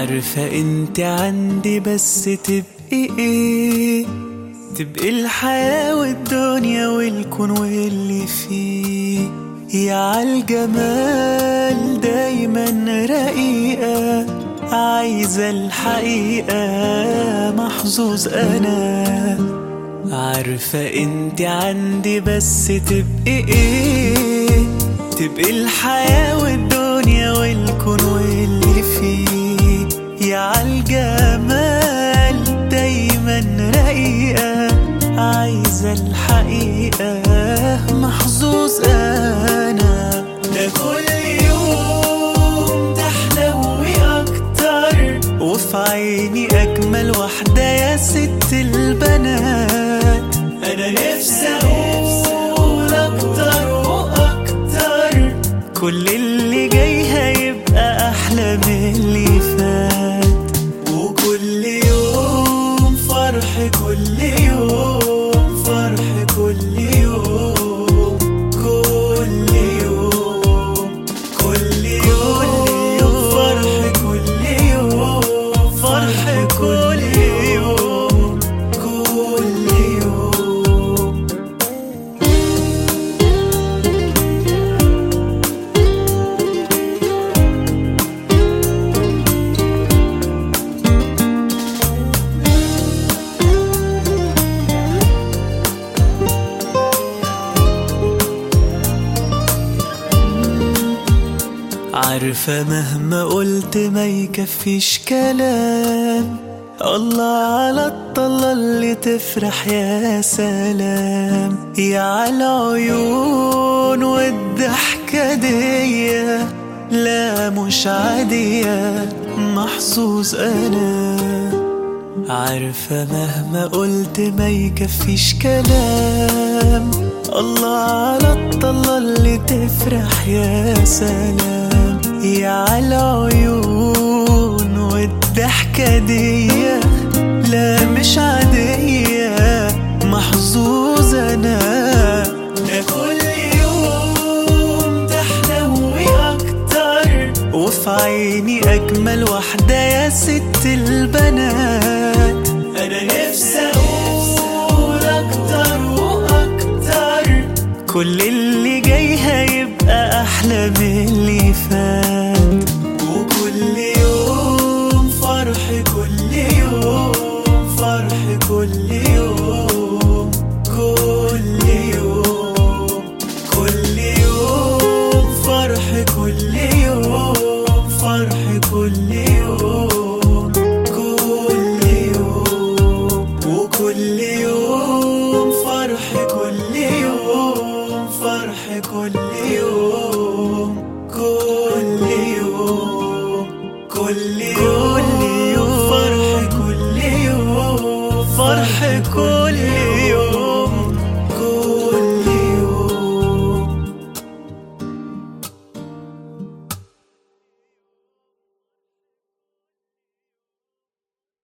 عارفة انت عندي بس تبقي ايه تبقي الحياة والدنيا والكون واللي فيه يا عالجمال دايما رقيقة عايزة الحقيقة محظوظ أنا عارفة انت عندي بس تبقي ايه تبقي الحياة والدنيا والكون واللي فيه يا عالجمال دايما رقيقة عايزة الحقيقة محظوظ أنا ده كل يوم تحلوي أكتر وفي عيني أجمل واحدة يا ست البنات أنا نفسي أقول أكتر وأكتر كل اللي جاي هيبقى أحلى من اللي فات وكل يوم فرح كل يوم فرح كل يوم كل يوم كل يوم فرح كل يوم فرح كل يوم كل يوم عارفة مهما قلت ما يكفيش كلام الله على الطلة اللي تفرح يا سلام يا على العيون والضحكة دي لا مش عادية محظوظ أنا عارفة مهما قلت ما يكفيش كلام الله على الطلة اللي تفرح يا سلام يا على العيون والضحكة دي لا مش عادية محظوظ أنا ده كل يوم تحلوي أكتر وفي عيني أجمل واحدة يا ست البنات أنا نفسي أقول أكتر وأكتر كل اللي جاي هيبقى أحلى من اللي فات وكل يوم فرح كل يوم فرح كل يوم كل يوم كل يوم فرح كل يوم فرح كل يوم كل يوم وكل يوم فرح كل يوم فرح كل يوم كل يوم كل يوم فرح كل يوم فرح كل